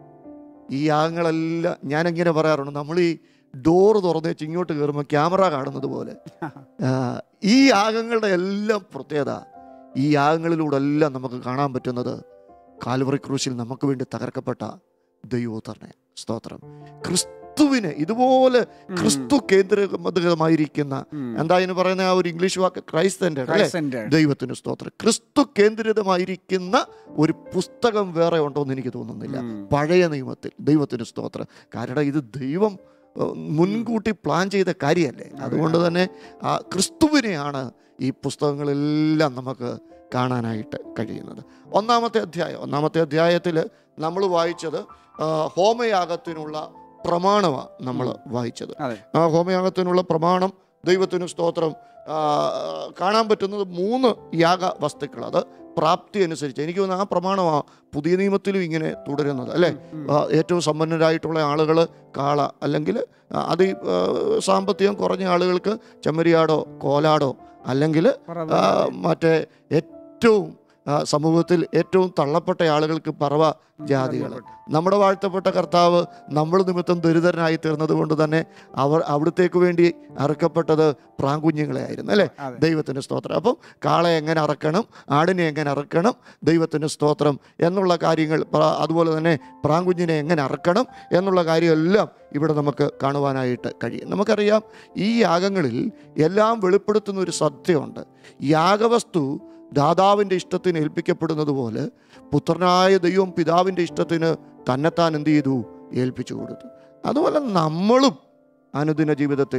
ഈ യാഗങ്ങളെല്ലാം ഞാനിങ്ങനെ പറയാറുണ്ട് നമ്മൾ ഈ ഡോറ് തുറന്ന് വെച്ച് ഇങ്ങോട്ട് കയറുമ്പോൾ ക്യാമറ കാണുന്നത് പോലെ ആ, ഈ യാഗങ്ങളുടെ എല്ലാം പ്രത്യേകത ഈ യാഗങ്ങളിലൂടെ എല്ലാം നമുക്ക് കാണാൻ പറ്റുന്നത് കാൽവറി ക്രൂശിൽ നമുക്ക് വേണ്ടി തകർക്കപ്പെട്ട ദൈവോത്തരണ സ്തോത്രം ക്രിസ്തുവിനെ ഇതുപോലെ ക്രിസ്തു കേന്ദ്രീകൃതമായിരിക്കുന്ന ഉം. എന്താ ഇതിന് പറയുന്ന ആ ഒരു ഇംഗ്ലീഷ് വാക്ക് ക്രൈസ്തൻ്റെ അല്ലേ Christ-centered. ദൈവത്തിന് സ്തോത്രം ക്രിസ്തു കേന്ദ്രിതമായിരിക്കുന്ന ഒരു പുസ്തകം വേറെ ഉണ്ടോ എന്ന് എനിക്ക് തോന്നുന്നില്ല ഉം. പഴയ നിയമത്തിൽ ദൈവത്തിന് സ്തോത്രം കാരണം ഇത് ദൈവം ഏഹ്, മുൻകൂട്ടി പ്ലാൻ ചെയ്ത കാര്യമല്ലേ അതുകൊണ്ട് തന്നെ ആ ക്രിസ്തുവിനെയാണ് ഈ പുസ്തകങ്ങളെല്ലാം നമുക്ക് കാണാനായിട്ട് കഴിയുന്നത് ഒന്നാമത്തെ അധ്യായം ഒന്നാമത്തെ അധ്യായത്തിൽ നമ്മൾ വായിച്ചത് ആ, ഹോമയാഗത്തിനുള്ള പ്രമാണമാണ് നമ്മൾ വായിച്ചത് അതെ ആ ഹോമയാഗത്തിനുള്ള പ്രമാണം ദൈവത്തിന് സ്തോത്രം ആ, കാണാൻ പറ്റുന്നത് മൂന്ന് യാഗ വസ്തുക്കൾ അത് പ്രാപ്തി അനുസരിച്ച് എനിക്ക് തോന്നുന്നു ആ പ്രമാണമാണ് പുതിയ നിയമത്തിലും ഇങ്ങനെ തുടരുന്നത് അല്ലേ ആ, ഏറ്റവും സമ്പന്നരായിട്ടുള്ള ആളുകൾ കാള അല്ലെങ്കിൽ അതി ആ, സാമ്പത്തികം കുറഞ്ഞ ആളുകൾക്ക് ചെമ്മരിയാടോ കോലാടോ അല്ലെങ്കിൽ ആ, മറ്റേ ഏറ്റവും ആ, സമൂഹത്തിൽ ഏറ്റവും തള്ളപ്പെട്ട ആളുകൾക്ക് പറവ ജാതികൾ നമ്മുടെ വാഴ്ത്തപ്പെട്ട കർത്താവ് നമ്മൾ നിമിത്തം ദരിദ്രനായി തീർന്നത് കൊണ്ട് തന്നെ അവർ അവിടത്തേക്ക് വേണ്ടി അറുക്കപ്പെട്ടത് പ്രാങ്കുഞ്ഞുങ്ങളെ ആയിരുന്നു അല്ലേ അതെ. ദൈവത്തിന് സ്തോത്രം അപ്പം കാളെ എങ്ങനെ അറക്കണം ആടിനെ എങ്ങനെ അറക്കണം ദൈവത്തിന് സ്തോത്രം എന്നുള്ള കാര്യങ്ങൾ പ്ര- അതുപോലെ തന്നെ പ്രാങ്കുഞ്ഞിനെ എങ്ങനെ അറക്കണം എന്നുള്ള കാര്യമെല്ലാം ഇവിടെ നമുക്ക് കാണുവാനായിട്ട് കഴിയും നമുക്കറിയാം ഈ യാഗങ്ങളിൽ എല്ലാം വെളിപ്പെടുത്തുന്ന ഒരു സത്യമുണ്ട് യാഗവസ്തു ദാതാവിൻ്റെ ഇഷ്ടത്തിന് ഏൽപ്പിക്കപ്പെടുന്നത് പോലെ പുത്രനായ ദൈവം പിതാവിൻ്റെ ഇഷ്ടത്തിന് തന്നെത്താൻ എന്ത് ചെയ്തു ഏൽപ്പിച്ചു കൊടുത്തു അതുപോലെ നമ്മളും അനുദിന ജീവിതത്തിൽ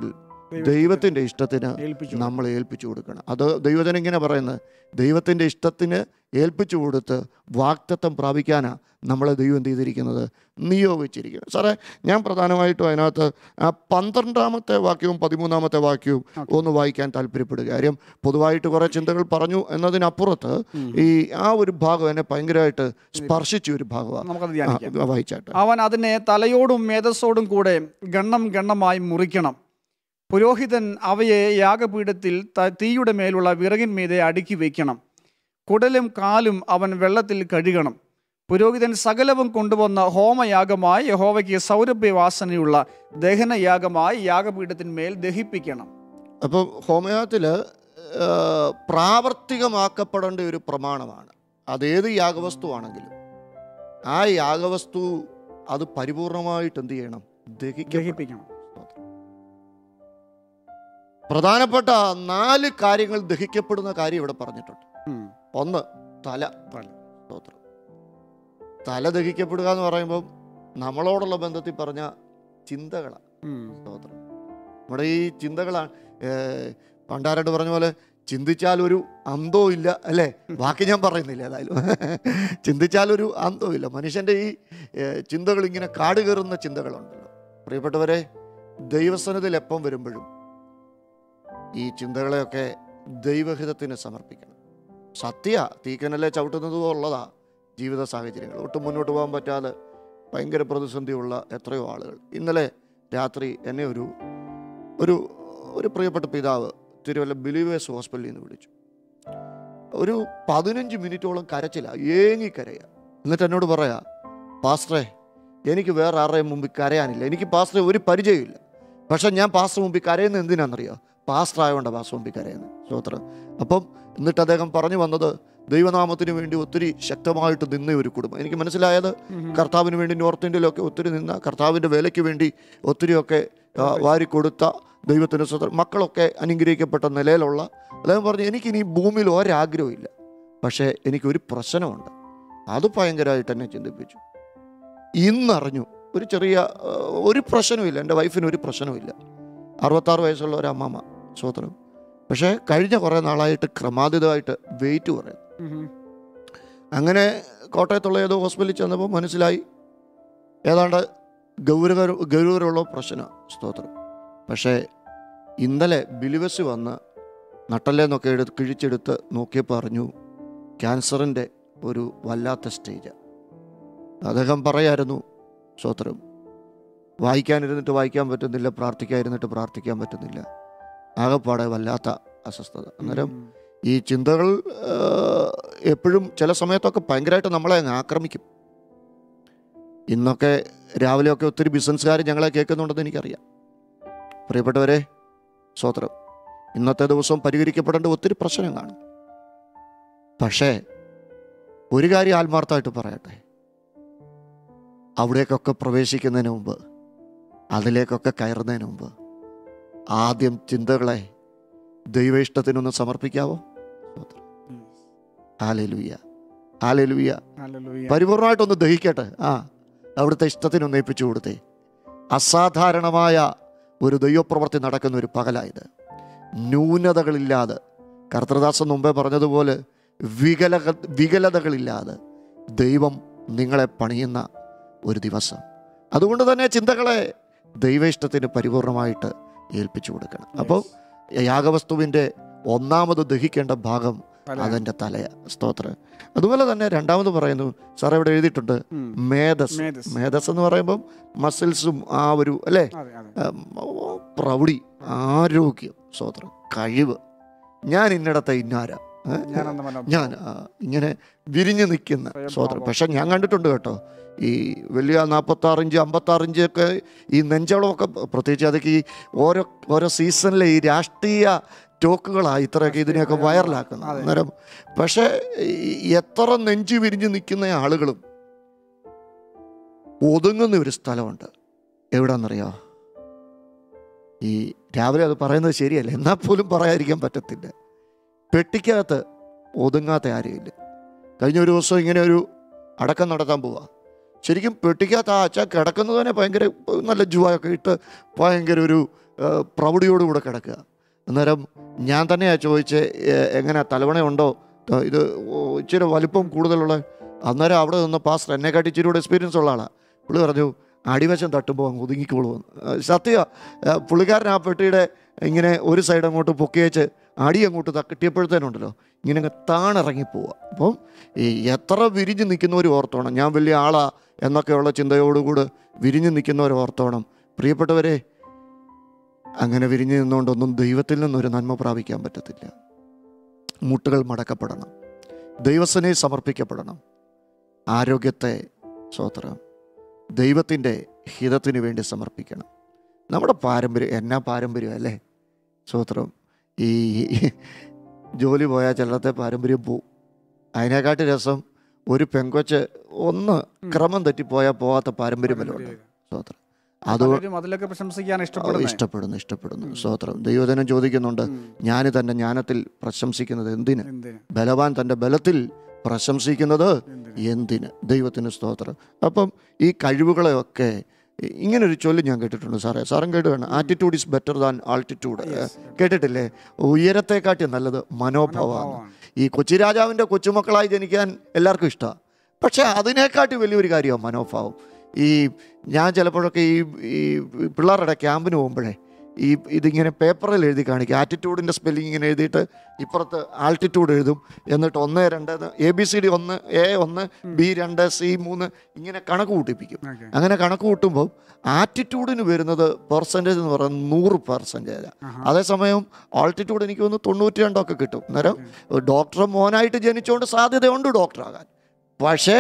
ദൈവത്തിൻ്റെ ഇഷ്ടത്തിന് ഏൽപ്പിച്ചു നമ്മൾ ഏൽപ്പിച്ചു കൊടുക്കണം അത് ദൈവജനം ഇങ്ങനെ പറയുന്നത് ദൈവത്തിൻ്റെ ഇഷ്ടത്തിന് ഏൽപ്പിച്ചു കൊടുത്ത് വാക്തത്വം പ്രാപിക്കാനാണ് നമ്മളെ ദൈവം എന്ത് ചെയ്തിരിക്കുന്നത് നിയോഗിച്ചിരിക്കുന്നത് സാറേ ഞാൻ പ്രധാനമായിട്ടും അതിനകത്ത് ആ പന്ത്രണ്ടാമത്തെ വാക്യവും പതിമൂന്നാമത്തെ വാക്യവും ഒന്ന് വായിക്കാൻ താല്പര്യപ്പെടുക കാര്യം പൊതുവായിട്ട് കുറേ ചിന്തകൾ പറഞ്ഞു എന്നതിനപ്പുറത്ത് ഈ ആ ഒരു ഭാഗം എന്നെ ഭയങ്കരമായിട്ട് സ്പർശിച്ച ഒരു ഭാഗമാണ് നമുക്കത് ധ്യാനിക്കാം ആ, വായിച്ചാട്ടെ അവൻ അതിനെ തലയോടും മേധസ്സോടും കൂടെ ഗണ്ണം ഗണ്ണമായി മുറിക്കണം പുരോഹിതൻ അവയെ യാഗപീഠത്തിൽ ത- തീയുടെ മേലുള്ള വിറകിന്മീതെ അടുക്കി വയ്ക്കണം കുടലും കാലും അവൻ വെള്ളത്തിൽ കഴുകണം പുരോഹിതൻ സകലവും കൊണ്ടുവന്ന ഹോമയാഗമായി യഹോവയ്ക്ക് സൗരഭ്യവാസനയുള്ള ദഹനയാഗമായി യാഗപീഠത്തിന്മേൽ ദഹിപ്പിക്കണം അപ്പോൾ ഹോമിയോത്തിൽ പ്രാവർത്തികമാക്കപ്പെടേണ്ട ഒരു പ്രമാണമാണ് അതേത് യാഗവസ്തുവാണെങ്കിലും ആ യാഗവസ്തു അത് പരിപൂർണമായിട്ട് എന്ത് ചെയ്യണം ദഹിക്കണം ദഹിപ്പിക്കണം പ്രധാനപ്പെട്ട നാല് കാര്യങ്ങൾ ദഹിക്കപ്പെടുന്ന കാര്യം ഇവിടെ പറഞ്ഞിട്ടുണ്ട് ഉം. ഒന്ന് തല തല. സ്തോത്രം തല ദഹിക്കപ്പെടുക എന്ന് പറയുമ്പം നമ്മളോടുള്ള ബന്ധത്തിൽ പറഞ്ഞ ചിന്തകളാണ് ഉം. സ്തോത്രം നമ്മുടെ ഈ ചിന്തകളാണ് ഏർ, പണ്ടാരണ്ട് പറഞ്ഞ പോലെ ചിന്തിച്ചാൽ ഒരു അന്തോ ഇല്ല അല്ലേ ബാക്കി ഞാൻ പറയുന്നില്ല ഏതായാലും ചിന്തിച്ചാൽ ഒരു അന്തോ ഇല്ല മനുഷ്യൻ്റെ ഈ ഏർ, ചിന്തകൾ ഇങ്ങനെ കാട് കയറുന്ന ചിന്തകളുണ്ടല്ലോ പ്രിയപ്പെട്ടവരെ ദൈവസനത്തിൽ എപ്പം വരുമ്പോഴും ഈ ചിന്തകളെയൊക്കെ ദൈവഹിതത്തിന് സമർപ്പിക്കണം സത്യ തീക്കനല്ലേ ചവിട്ടുന്നത് ഉള്ളതാ ജീവിത സാഹചര്യങ്ങൾ ഒട്ടും മുന്നോട്ട് പോകാൻ പറ്റാതെ ഭയങ്കര പ്രതിസന്ധിയുള്ള എത്രയോ ആളുകൾ ഇന്നലെ രാത്രി എന്നെ ഒരു ഒരു ഒരു പ്രിയപ്പെട്ട പിതാവ് തിരുവല്ല ബിലീവേഴ്സ് ഹോസ്പിറ്റലിൽ നിന്ന് വിളിച്ചു ഒരു പതിനഞ്ച് മിനിറ്റോളം കരച്ചില്ല ഏങ്ങി കരയാ എന്നിട്ട് എന്നോട് പറയാ പാസ്റ്ററെ എനിക്ക് വേറെ ആരുടെയും മുമ്പിൽ കരയാനില്ല എനിക്ക് പാസ്റ്ററെ ഒരു പരിചയമില്ല പക്ഷെ ഞാൻ പാസ്റ്റർ മുമ്പിൽ കരയുന്നത് എന്തിനാണെന്നറിയോ പാസ്റ്റർ ആയതുകൊണ്ടാണ് പാസ്റ്റർ മുമ്പിൽ കരയുന്നത് സ്തോത്രം അപ്പം എന്നിട്ട് അദ്ദേഹം പറഞ്ഞു വന്നത് ദൈവനാമത്തിന് വേണ്ടി ഒത്തിരി ശക്തമായിട്ട് നിന്ന ഒരു കുടുംബം എനിക്ക് മനസ്സിലായത് കർത്താവിന് വേണ്ടി നോർത്ത് ഇന്ത്യയിലൊക്കെ ഒത്തിരി നിന്ന കർത്താവിൻ്റെ വേലയ്ക്ക് വേണ്ടി ഒത്തിരിയൊക്കെ ആ, വാരിക്കൊടുത്ത ദൈവത്തിന് സ്വതന്ത്രം മക്കളൊക്കെ അനുഗ്രഹിക്കപ്പെട്ട നിലയിലുള്ള അദ്ദേഹം പറഞ്ഞു എനിക്കിനി ഈ ഭൂമിയിൽ ഒരാഗ്രഹവും ഇല്ല പക്ഷേ എനിക്കൊരു പ്രശ്നമുണ്ട് അത് ഭയങ്കരമായിട്ട് എന്നെ ചിന്തിപ്പിച്ചു ഇന്നറിഞ്ഞു ഒരു ചെറിയ ആ, ഒരു പ്രശ്നവുമില്ല എൻ്റെ വൈഫിന് ഒരു പ്രശ്നവുമില്ല അറുപത്താറ് വയസ്സുള്ള ഒരു അമ്മമ്മ സ്വതന്ത്രം പക്ഷേ കഴിഞ്ഞ കുറേ നാളായിട്ട് ക്രമാതീതമായിട്ട് വെയിറ്റ് കുറയും ഉം. അങ്ങനെ കോട്ടയത്തുള്ള ഏതോ ഹോസ്പിറ്റലിൽ ചെന്നപ്പോൾ മനസ്സിലായി ഏതാണ്ട് ഗൗരവ ഗൗരവമുള്ള പ്രശ്നമാണ് സ്തോത്രം പക്ഷേ ഇന്നലെ ബിലിവസ് വന്ന് നട്ടല്ലേന്നൊക്കെ എടുത്ത് കിഴിച്ചെടുത്ത് നോക്കിയപ്പോൾ അറിഞ്ഞു ക്യാൻസറിൻ്റെ ഒരു വല്ലാത്ത സ്റ്റേജ് അദ്ദേഹം പറയായിരുന്നു സ്തോത്രം വായിക്കാനിരുന്നിട്ട് വായിക്കാൻ പറ്റുന്നില്ല പ്രാർത്ഥിക്കാതിരുന്നിട്ട് പ്രാർത്ഥിക്കാൻ പറ്റുന്നില്ല ആകെപ്പാടെ വല്ലാത്ത അസ്വസ്ഥത അന്നേരം ഉം. ഈ ചിന്തകൾ ആ, എപ്പോഴും ചില സമയത്തൊക്കെ ഭയങ്കരമായിട്ട് നമ്മളെ അങ്ങ് ആക്രമിക്കും ഇന്നൊക്കെ രാവിലെയൊക്കെ ഒത്തിരി ബിസിനസ്സുകാർ ഞങ്ങളെ കേൾക്കുന്നുണ്ടെന്ന് എനിക്കറിയാം പ്രിയപ്പെട്ടവരെ സ്വോത്രം ഇന്നത്തെ ദിവസം പരിഹരിക്കപ്പെടേണ്ട ഒത്തിരി പ്രശ്നം കാണും പക്ഷേ ഒരു കാര്യം ആത്മാർത്ഥമായിട്ട് പറയട്ടെ അവിടേക്കൊക്കെ പ്രവേശിക്കുന്നതിന് മുമ്പ് അതിലേക്കൊക്കെ കയറുന്നതിന് മുമ്പ് ആദ്യം ചിന്തകളെ ദൈവ ഇഷ്ടത്തിനൊന്ന് സമർപ്പിക്കാവോ ഉം. ആലലുയ്യ ആലലുയ്യ ഹല്ലേലൂയ. പരിപൂർണമായിട്ടൊന്ന് ദഹിക്കട്ടെ ആ അവിടുത്തെ ഇഷ്ടത്തിനൊന്ന് ഏൽപ്പിച്ചു കൊടുത്തേ അസാധാരണമായ ഒരു ദൈവപ്രവൃത്തി നടക്കുന്ന ഒരു പകലായത് ന്യൂനതകളില്ലാതെ കർത്തൃദാസൻ മുമ്പേ പറഞ്ഞതുപോലെ വികല വികലതകളില്ലാതെ ദൈവം നിങ്ങളെ പണിയുന്ന ഒരു ദിവസം അതുകൊണ്ട് തന്നെ ചിന്തകളെ ദൈവ ഇഷ്ടത്തിന് പരിപൂർണമായിട്ട് ഏൽപ്പിച്ചു കൊടുക്കണം അപ്പോൾ യാഗവസ്തുവിൻ്റെ ഒന്നാമത് ദഹിക്കേണ്ട ഭാഗം തല. അതിൻ്റെ തലയ സ്തോത്രം അതുപോലെ തന്നെ രണ്ടാമത് പറയുന്നു സാർ ഇവിടെ എഴുതിയിട്ടുണ്ട് ഉം. മേധസ് മേധസ്. മേധസ് എന്ന് പറയുമ്പം മസിൽസും ആ ഒരു അല്ലേ അതെ അതെ ഉം, പ്രൗഢി ആരോഗ്യം സ്തോത്രം കഴിവ് ഞാൻ ഇന്നിടത്തെ ഇന്നാര ഏ? ഞാനെന്ന മനോ- ഞാൻ ആ, ഇങ്ങനെ വിരിഞ്ഞു നിൽക്കുന്ന സ്വയം സ്തോത്രം ഭാവം. പക്ഷെ ഞാൻ കണ്ടിട്ടുണ്ട് കേട്ടോ ഈ വലിയ നാൽപ്പത്താറ് ഇഞ്ച് അമ്പത്താറ് ഇഞ്ച് ഒക്കെ ഈ നെഞ്ചളമൊക്കെ പ്രത്യേകിച്ച് അതൊക്കെ ഈ ഓരോ ഓരോ സീസണിലെ ഈ രാഷ്ട്രീയ ടോക്കുകളാണ് ഇത്രയൊക്കെ ഇതിനെയൊക്കെ രാഷ്ട്രീയ വൈറലാക്കുന്നത് അതെ. അന്നേരം പക്ഷേ ഈ എത്ര നെഞ്ചു വിരിഞ്ഞ് നിൽക്കുന്ന ആളുകളും ഒതുങ്ങുന്ന ഒരു സ്ഥലമുണ്ട് എവിടാന്നറിയോ ഈ രാവിലെ അത് പറയുന്നത് ശരിയല്ല എന്നാൽ പോലും പറയാതിരിക്കാൻ പറ്റത്തില്ല പെട്ടിക്കകത്ത് ഒതുങ്ങാത്ത ആരുമില്ല കഴിഞ്ഞ ഒരു ദിവസം ഇങ്ങനെ ഒരു അടക്കം നടത്താൻ പോവാ ശരിക്കും പെട്ടിക്കകത്ത് ആ അച്ഛ കിടക്കുന്നത് തന്നെ ഭയങ്കര നല്ല ജുവായൊക്കെ ഇട്ട് ഭയങ്കര ഒരു ഏഹ്, പ്രൗഢിയോടുകൂടെ കിടക്കുക അന്നേരം ഞാൻ തന്നെയാണ് ചോദിച്ചത് എങ്ങനെ തലവണയുണ്ടോ ത- ഇത് ഓ, ഇച്ചിരി വലിപ്പം കൂടുതലുള്ള അന്നേരം അവിടെ നിന്ന് പാസ്റ്റർ എന്നെക്കാട്ടി ഇച്ചിരി കൂടെ എക്സ്പീരിയൻസ് ഉള്ള ആളാണ് പുള്ളി പറഞ്ഞു അടിവശം തട്ടുമ്പോൾ അങ്ങ് ഒതുങ്ങിക്കോളുമെന്ന് സത്യ പുള്ളിക്കാരൻ ആ പെട്ടിയുടെ ഇങ്ങനെ ഒരു സൈഡ് അങ്ങോട്ട് പൊക്കി വെച്ച് അടി അങ്ങോട്ട് തട്ടിയപ്പോഴത്തേനുണ്ടല്ലോ ഇങ്ങനെ അങ്ങ് താണിറങ്ങിപ്പോവുക അപ്പം ഈ എത്ര വിരിഞ്ഞ് നിൽക്കുന്നവർ ഓർത്തോണം ഞാൻ വലിയ ആളാ എന്നൊക്കെയുള്ള ചിന്തയോടുകൂടി വിരിഞ്ഞ് നിൽക്കുന്നവർ ഓർത്തോണം പ്രിയപ്പെട്ടവരെ അങ്ങനെ വിരിഞ്ഞു നിന്നുകൊണ്ടൊന്നും ദൈവത്തിൽ നിന്നൊരു നന്മ പ്രാപിക്കാൻ പറ്റത്തില്ല മുട്ടുകൾ മടക്കപ്പെടണം ദൈവസനെ സമർപ്പിക്കപ്പെടണം ആരോഗ്യത്തെ സ്വോത്രം ദൈവത്തിൻ്റെ ഹിതത്തിന് വേണ്ടി സമർപ്പിക്കണം നമ്മുടെ പാരമ്പര്യം എന്നാ പാരമ്പര്യം അല്ലേ സ്വോത്രം ഈ ജോലി പോയാൽ ചിലത്തെ പാരമ്പര്യം പോവും അതിനെക്കാട്ടി രസം ഒരു പെങ്കൊച്ച് ഒന്ന് ക്രമം തെറ്റിപ്പോയാൽ പോകാത്ത പാരമ്പര്യം വല്ലതും ഉണ്ട് സ്വോത്രം അത് പലരും അതിലൊക്കെ പ്രശംസിക്കാൻ ഇഷ്ടപ്പെടുന്നു ഇഷ്ടപ്പെടുന്നു ഇഷ്ടപ്പെടുന്നു സ്വോത്രം ദൈവജനം ചോദിക്കുന്നുണ്ട് ഞാൻ തൻ്റെ ജ്ഞാനത്തിൽ പ്രശംസിക്കുന്നത് എന്തിന് എന്തിന് ബലവാൻ തൻ്റെ ബലത്തിൽ പ്രശംസിക്കുന്നത് എന്തിന് എന്തിന് ദൈവത്തിന് സ്തോത്രം അപ്പം ഈ കഴിവുകളെയൊക്കെ ഇ- ഇങ്ങനൊരു ചൊല്ല് ഞാൻ കേട്ടിട്ടുണ്ട് സാറേ സാറും കേട്ട് വേണം attitude is better than altitude കേട്ടിട്ടില്ലേ ഉയരത്തെക്കാട്ടി നല്ലത് മനോഭാവമാണ് മനോഭാവമാണ്. ഈ കൊച്ചിരാജാവിൻ്റെ കൊച്ചുമക്കളായി ജനിക്കാൻ എല്ലാവർക്കും ഇഷ്ടമാണ് പക്ഷേ അതിനേക്കാട്ടി വലിയൊരു കാര്യമാണ് മനോഭാവം ഈ ഞാൻ ചിലപ്പോഴൊക്കെ ഈ ഈ പിള്ളേരുടെ ക്യാമ്പിന് പോകുമ്പോഴേ ഈ ഇതിങ്ങനെ പേപ്പറിൽ എഴുതി കാണിക്കും ആറ്റിറ്റ്യൂഡിൻ്റെ സ്പെല്ലിംഗ് ഇങ്ങനെ എഴുതിയിട്ട് ഇപ്പുറത്ത് ആൾട്ടിറ്റ്യൂഡ് എഴുതും എന്നിട്ട് ഒന്ന് രണ്ട് എ ബി സി ഡി ഒന്ന് എ ഒന്ന് ബി രണ്ട് സി മൂന്ന് ഇങ്ങനെ കണക്ക് കൂട്ടിപ്പിക്കും Okay. അങ്ങനെ കണക്ക് കൂട്ടുമ്പോൾ ആറ്റിറ്റ്യൂഡിന് വരുന്നത് പെർസെൻറ്റേജ് എന്ന് പറയുന്നത് നൂറ് പെർസെൻറ്റേജ് ആഹാ. അതേസമയം ആൾട്ടിറ്റ്യൂഡ് എനിക്ക് ഒന്ന് തൊണ്ണൂറ്റി രണ്ടൊക്കെ കിട്ടും അന്നേരം ഡോക്ടർ മോനായിട്ട് ജനിച്ചുകൊണ്ട് സാധ്യതയുണ്ട് ഡോക്ടറാകാൻ പക്ഷേ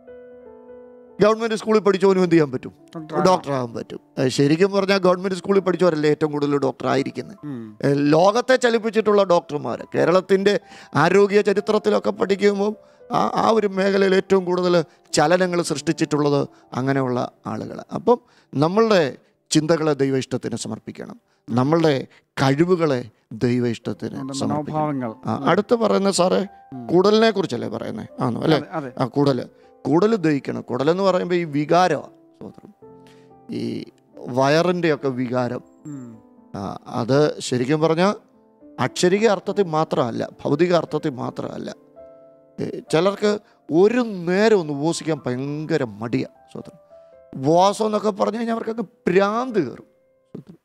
ഗവൺമെൻറ് സ്കൂളിൽ പഠിച്ചവനും എന്ത് ചെയ്യാൻ പറ്റും ഡോക്ടർ ഡോക്ടറാകാൻ പറ്റും ഏഹ് ശരിക്കും പറഞ്ഞാൽ ഗവൺമെൻറ് സ്കൂളിൽ പഠിച്ചവരല്ലേ ഏറ്റവും കൂടുതൽ ഡോക്ടർ ആയിരിക്കുന്നത് ഉം. ഏഹ് ലോകത്തെ ചലിപ്പിച്ചിട്ടുള്ള ഡോക്ടർമാർ കേരളത്തിൻ്റെ ആരോഗ്യ ചരിത്രത്തിലൊക്കെ പഠിക്കുമ്പോൾ ആ ആ ഒരു മേഖലയിൽ ഏറ്റവും കൂടുതൽ ചലനങ്ങൾ സൃഷ്ടിച്ചിട്ടുള്ളത് അങ്ങനെയുള്ള ആളുകൾ അപ്പം നമ്മളുടെ ചിന്തകളെ ദൈവ ഇഷ്ടത്തിന് സമർപ്പിക്കണം നമ്മളുടെ കഴിവുകളെ ദൈവ ഇഷ്ടത്തിന് നമ്മുടെ സമർപ്പിക്കണം മനോഭാവങ്ങൾ ആ, അടുത്ത് പറയുന്ന സാറേ കൂടലിനെ കുറിച്ചല്ലേ പറയുന്നത് ആണോ അല്ലേ അതെ, അതെ ആ കുടൽ കുടൽ ദഹിക്കണം കുടലെന്ന് പറയുമ്പോൾ ഈ വികാരമാണ് സ്വതന്ത്രം ഈ വയറിൻ്റെയൊക്കെ വികാരം ഉം. ആ, അത് ശരിക്കും പറഞ്ഞാൽ അക്ഷരിക അർത്ഥത്തിൽ മാത്രമല്ല ഭൗതിക അർത്ഥത്തിൽ മാത്രമല്ല ഏ, ചിലർക്ക് ഒരു നേരം ഒന്ന് ഉപവസിക്കാൻ ഭയങ്കര മടിയാണ് സ്വതന്ത്രം ഉപവാസം എന്നൊക്കെ പറഞ്ഞു കഴിഞ്ഞാൽ അവർക്കൊക്കെ ഭ്രാന്ത് കയറും സ്വതന്ത്രം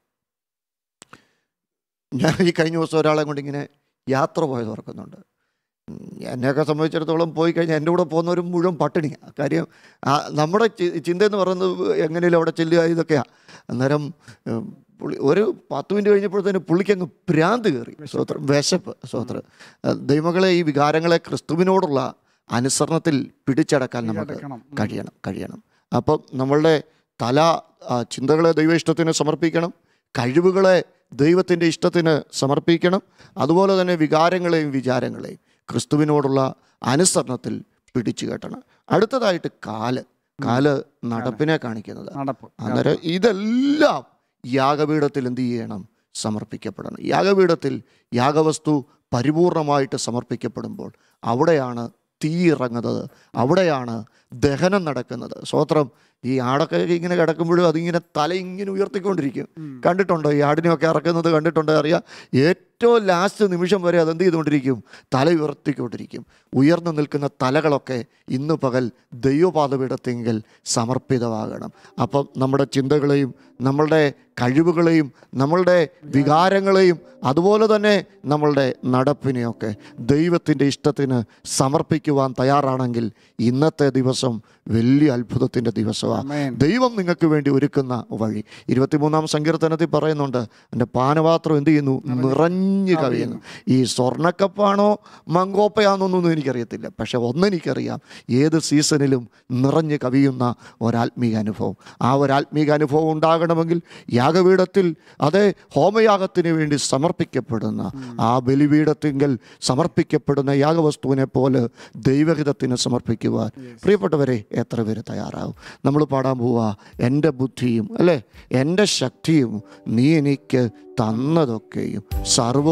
ഞാൻ ഈ കഴിഞ്ഞ ദിവസം ഒരാളെ കൊണ്ട് ഇങ്ങനെ യാത്ര പോയത് ഓർക്കുന്നുണ്ട് ഉം, എന്നെയൊക്കെ സംബന്ധിച്ചിടത്തോളം പോയി കഴിഞ്ഞാൽ എൻ്റെ കൂടെ പോകുന്നവർ മുഴുവൻ പട്ടിണിയാണ് കാര്യം ആ, നമ്മുടെ ചി- ചിന്ത എന്ന് പറയുന്നത് എങ്ങനെയും അവിടെ ചെല്ലുക ഇതൊക്കെയാണ് അന്നേരം ഉം, പുള്ളി ഒരു പത്ത് മിനിറ്റ് കഴിഞ്ഞപ്പോഴത്തേന് പുള്ളിക്ക് അങ്ങ് ഭ്രാന്ത് കയറി സ്വോത്രം വിശപ്പ് സ്വോത്രം ദൈവങ്ങളെ ഈ വികാരങ്ങളെ ക്രിസ്തുവിനോടുള്ള അനുസരണത്തിൽ പിടിച്ചടക്കാൻ നമുക്ക് കിടക്കണം. ഉം. കഴിയണം കഴിയണം അപ്പം നമ്മളുടെ തല ആ, ചിന്തകളെ ദൈവ ഇഷ്ടത്തിന് സമർപ്പിക്കണം കഴിവുകളെ ദൈവത്തിൻ്റെ ഇഷ്ടത്തിന് സമർപ്പിക്കണം അതുപോലെ തന്നെ വികാരങ്ങളെയും വിചാരങ്ങളെയും ക്രിസ്തുവിനോടുള്ള അനുസരണത്തിൽ പിടിച്ചു കെട്ടണം അടുത്തതായിട്ട് കാല് കാല് നടപ്പിനെ കാണിക്കുന്നത് നടപ്പ് അന്നേരം ഇതെല്ലാം യാഗപീഠത്തിൽ എന്ത് ചെയ്യണം സമർപ്പിക്കപ്പെടണം യാഗപീഠത്തിൽ യാഗവസ്തു പരിപൂർണമായിട്ട് സമർപ്പിക്കപ്പെടുമ്പോൾ അവിടെയാണ് തീ ഇറങ്ങുന്നത് അവിടെയാണ് ദഹനം നടക്കുന്നത് സ്വോത്രം ഈ ആടൊക്കെ ഇങ്ങനെ കിടക്കുമ്പോഴും അതിങ്ങനെ തല ഇങ്ങനെ ഉയർത്തിക്കൊണ്ടിരിക്കും കണ്ടിട്ടുണ്ടോ ഈ ആടിനെയൊക്കെ ഇറക്കുന്നത് കണ്ടിട്ടുണ്ടോ അറിയാം ഏറ്റവും ലാസ്റ്റ് നിമിഷം വരെ അതെന്ത് ചെയ്തുകൊണ്ടിരിക്കും തല ഉയർത്തിക്കൊണ്ടിരിക്കും ഉയർന്നു നിൽക്കുന്ന തലകളൊക്കെ ഇന്ന് പകൽ ദൈവപാതപീഠത്തെങ്കിൽ സമർപ്പിതമാകണം അപ്പം നമ്മുടെ ചിന്തകളെയും നമ്മളുടെ കഴിവുകളെയും നമ്മളുടെ വികാരങ്ങളെയും അതുപോലെ തന്നെ നമ്മളുടെ നടപ്പിനെയൊക്കെ ദൈവത്തിൻ്റെ ഇഷ്ടത്തിന് സമർപ്പിക്കുവാൻ തയ്യാറാണെങ്കിൽ ഇന്നത്തെ ദിവസം വലിയ അത്ഭുതത്തിൻ്റെ ദിവസമാണ് ആമേൻ. ദൈവം നിങ്ങൾക്ക് വേണ്ടി ഒരുക്കുന്ന വഴി ഇരുപത്തിമൂന്നാം സങ്കീർത്തനത്തിൽ പറയുന്നുണ്ട് എൻ്റെ പാനപാത്രം എന്ത് ചെയ്യുന്നു നിറഞ്ഞു കവിയുന്നു ഈ സ്വർണ്ണക്കപ്പാണോ മങ്കോപ്പയാണെന്നൊന്നും എനിക്കറിയത്തില്ല പക്ഷെ ഒന്നെനിക്കറിയാം ഏത് സീസണിലും നിറഞ്ഞു കവിയുന്ന ഒരാത്മീക അനുഭവം ആ ഒരാത്മീക അനുഭവം ഉണ്ടാകണമെങ്കിൽ യാഗപീഠത്തിൽ അതേ ഹോമയാഗത്തിന് വേണ്ടി സമർപ്പിക്കപ്പെടുന്ന ആ ബലിപീഠത്തിങ്കൽ സമർപ്പിക്കപ്പെടുന്ന യാഗവസ്തുവിനെ പോലെ ദൈവഹിതത്തിന് സമർപ്പിക്കുവാൻ പ്രിയപ്പെട്ടവരെ എത്ര പേര് തയ്യാറാവും നമ്മൾ പാടാൻ പോവുക എൻ്റെ ബുദ്ധിയും അല്ലേ എൻ്റെ ശക്തിയും നീ എനിക്ക് തന്നതൊക്കെയും സർവവും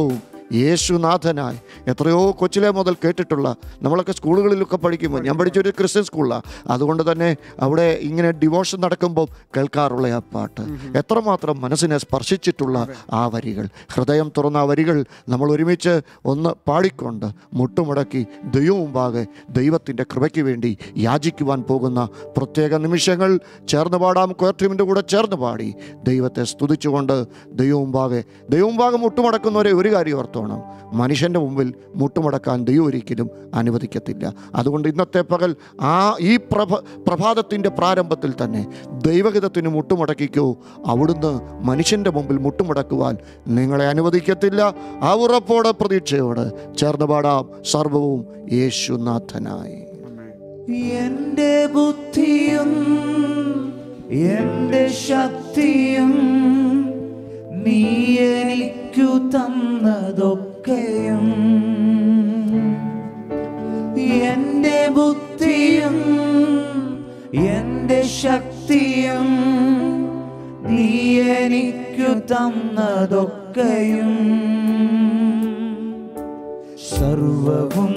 യേശുനാഥനായി എത്രയോ കൊച്ചിലെ മുതൽ കേട്ടിട്ടുള്ള നമ്മളൊക്കെ സ്കൂളുകളിലൊക്കെ പഠിക്കുമ്പോൾ ഞാൻ പഠിച്ചൊരു ക്രിസ്ത്യൻ സ്കൂളിലാണ് അതുകൊണ്ട് തന്നെ അവിടെ ഇങ്ങനെ ഡിവോഷൻ നടക്കുമ്പോൾ കേൾക്കാറുള്ള ആ പാട്ട് എത്രമാത്രം മനസ്സിനെ സ്പർശിച്ചിട്ടുള്ള ആ വരികൾ ഹൃദയം തുറന്ന ആ വരികൾ നമ്മൾ ഒരുമിച്ച് ഒന്ന് പാടിക്കൊണ്ട് മുട്ടുമുടക്കി ദൈവം മുമ്പാകെ ദൈവത്തിൻ്റെ കൃപയ്ക്ക് വേണ്ടി യാചിക്കുവാൻ പോകുന്ന പ്രത്യേക നിമിഷങ്ങൾ ചേർന്ന് പാടാം ക്വർട്ടീമിൻ്റെ കൂടെ ചേർന്ന് പാടി ദൈവത്തെ സ്തുതിച്ചുകൊണ്ട് ദൈവം മുമ്പാകെ ദൈവം മുമ്പാകെ മുട്ടുമടക്കുന്നവരെ ഒരു കാര്യം ഓർത്തോണം മനുഷ്യൻ്റെ മുമ്പിൽ മുട്ടുമടക്കാൻ ദൈവം ഒരിക്കലും അനുവദിക്കത്തില്ല അതുകൊണ്ട് ഇന്നത്തെ പകൽ ആ ഈ പ്രഭ പ്രഭാതത്തിൻ്റെ പ്രാരംഭത്തിൽ തന്നെ ദൈവഹിതത്തിന് മുട്ടുമടക്കിക്കോ അവിടുന്ന് മനുഷ്യൻ്റെ മുമ്പിൽ മുട്ടുമടക്കുവാൻ നിങ്ങളെ അനുവദിക്കത്തില്ല ആ ഉറപ്പോടെ പ്രതീക്ഷയോടെ ചേർന്ന് പാടാം സർവവും യേശുനാഥനായി എന്റെ ബുദ്ധിയും എന്റെ ശക്തിയും നീ എനിക്കു തന്നതൊക്കെയും എന്റെ ബുദ്ധിയും എന്റെ ശക്തിയും നീ എനിക്കു തന്നതൊക്കെയും സർവവും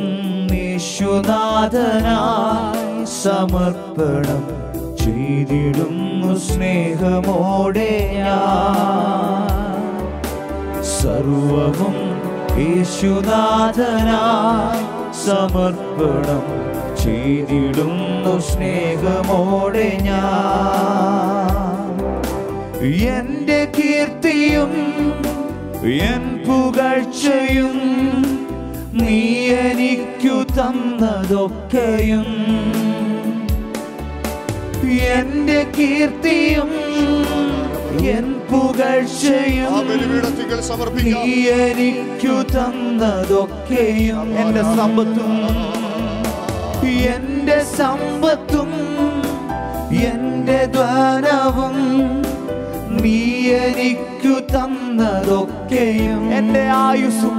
യേശുനാഥനായി സമർപ്പണം ചെയ്തിടുന്നു സ്നേഹമോടെ ഞാൻ സർവവും യേശുനാഥനായി സമർപ്പണം ചെയ്തിടുന്നു സ്നേഹമോടെ ഞാൻ എന്റെ കീർത്തിയും എൻ പുകഴ്ചയും നീ എനിക്കു തന്നതൊക്കെയും എന്റെ കീർത്തിയും എൻ പുകഴ്ചയും നീ എനിക്കു തന്നതൊക്കെയും എന്റെ സമ്പത്തും എന്റെ സമ്പത്തും എന്റെ ധ്വാനവും നീ എനിക്കു തന്നതൊക്കെയും എന്റെ ആയുസ്സും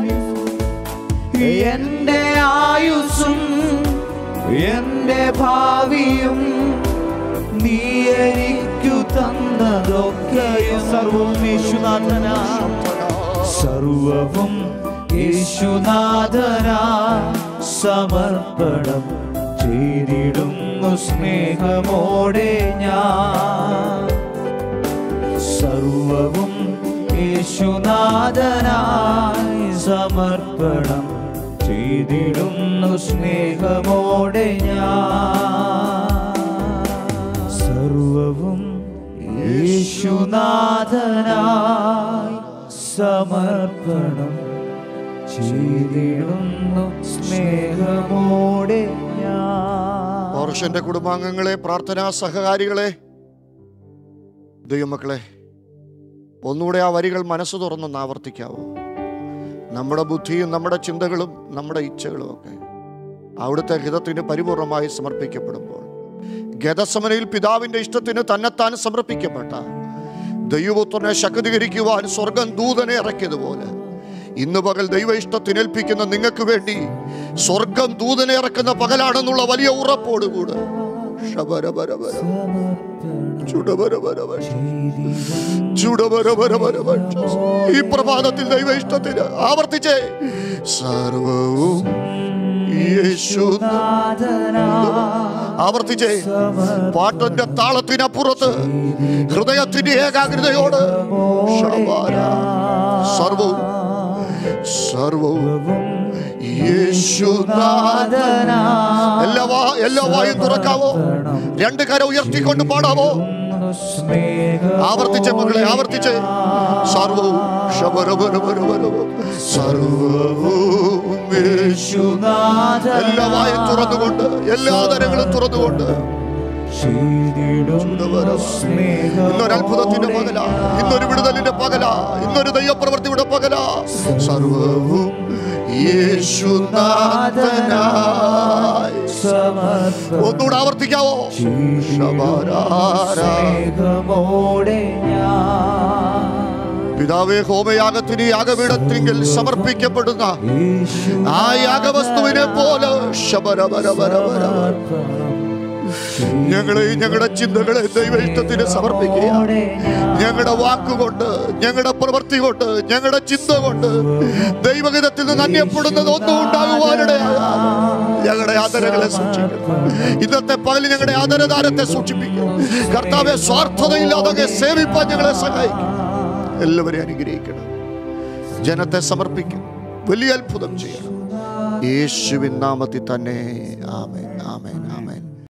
എന്റെ ആയുസ്സും എന്റെ ഭാവിയും നീ എനിക്കു തന്നതൊക്കെയും സർവവും യേശുനാഥനാ സർവവും യേശുനാഥനാ സമർപ്പണം ചെയ്തിടുന്നു സ്നേഹമോടെ ഞാൻ സർവവും യേശുനാഥനായി സമർപ്പണം ചെയ്തിടുന്നു സ്നേഹമോടെ ഞാൻ സർവവും യേശുനാഥനായി സമർപ്പണം ചെയ്തിടുന്നു സ്നേഹമോടെ ഞാൻ പൗർഷന്റെ കുടുംബാംഗങ്ങളെ പ്രാർത്ഥനാ സഹകാരികളെ ദൈവമക്കളെ ഒന്നുകൂടെ ആ വരികൾ മനസ്സ് തുറന്നൊന്ന് ആവർത്തിക്കാവോ നമ്മുടെ ബുദ്ധിയും നമ്മുടെ ചിന്തകളും നമ്മുടെ ഇച്ഛകളും ഒക്കെ അവിടുത്തെ ഹിതത്തിന് പരിപൂർണമായി സമർപ്പിക്കപ്പെടുമ്പോൾ ഗതസമനയിൽ പിതാവിന്റെ ഇഷ്ടത്തിന് തന്നെത്താൻ സമർപ്പിക്കപ്പെട്ട ദൈവപുത്രനെ ശക്തീകരിക്കുവാൻ സ്വർഗം ദൂതനെ ഇറക്കിയതുപോലെ ഇന്ന് പകൽ ദൈവ ഇഷ്ടത്തിന് ഏൽപ്പിക്കുന്ന നിങ്ങൾക്ക് വേണ്ടി സ്വർഗം ദൂതനെ ഇറക്കുന്ന പകലാണെന്നുള്ള വലിയ ഉറപ്പോടുകൂടെ ശബരബരബര, ചുടബരബരബര, ചുടബരബരബരബ. ഈ പ്രഭാതത്തിൽ ദൈവ ഇഷ്ടത്തിന് ആവർത്തിച്ചേ സർവവും യേശു ആവർത്തിച്ചേ പാട്ടിന്റെ താളത്തിനപ്പുറത്ത് ഹൃദയത്തിന്റെ ഏകാഗ്രതയോട് ശബാര. സർവവും സർവവും യേശുനാഥൻ എല്ലാ വാ- എല്ലാ വായും തുറക്കാവോ രണ്ട് കര ഉയർത്തിക്കൊണ്ട് പാടാവോ ആവർത്തിച്ച മകളെ ആവർത്തിച്ച് സർവവും ശബരബരബരബരവും സർവവും യേശു എല്ലാ വായും തുറന്നുകൊണ്ട് എല്ലാ തരങ്ങളും തുറന്നുകൊണ്ട് ഇന്നൊരു അത്ഭുതത്തിന്റെ പകല ഇന്നൊരു വിടുതലിന്റെ പകല ഇന്നൊരു ദൈവപ്രവൃത്തിയുടെ പകല സർവവും യേശുനാഥനായി ഒന്നുകൂടെ ആവർത്തിക്കാവോ ശബരാര. സ്നേഹമോടെ ഞാൻ പിതാവേ ഹോമയാഗത്തിന് യാഗപീഠത്തിങ്കിൽ സമർപ്പിക്കപ്പെടുന്ന ആ യാഗവസ്തുവിനെ പോലെ ശബരബരബരബര ഞങ്ങളെ ഞങ്ങളുടെ ചിന്തകളെ ദൈവ ഇഷ്ടത്തിന് സമർപ്പിക്കുകയാണ് ഞങ്ങളുടെ വാക്കുകൊണ്ട് ഞങ്ങളുടെ പ്രവൃത്തി കൊണ്ട് ഞങ്ങളുടെ ചിന്ത കൊണ്ട് ദൈവഹിതത്തിൽ നിന്ന് അന്യപ്പെടുന്നത് ഒന്നും ഉണ്ടാകുവാനിടയാകാം ഞങ്ങളുടെ ആദരകളെ സൂക്ഷിക്കണം ഇന്നത്തെ പകൽ ഞങ്ങളുടെ ആദരദാരത്തെ സൂക്ഷിപ്പിക്കും കർത്താവെ സ്വാർത്ഥതയില്ലാതെ സേവിപ്പാൻ ഞങ്ങളെ സഹായിക്കും എല്ലാവരെയും അനുഗ്രഹിക്കണം ജനത്തെ സമർപ്പിക്കും വലിയ അത്ഭുതം ചെയ്യണം യേശുവിൻ നാമത്തിൽ തന്നെ ആമേൻ ആമേൻ ആമേൻ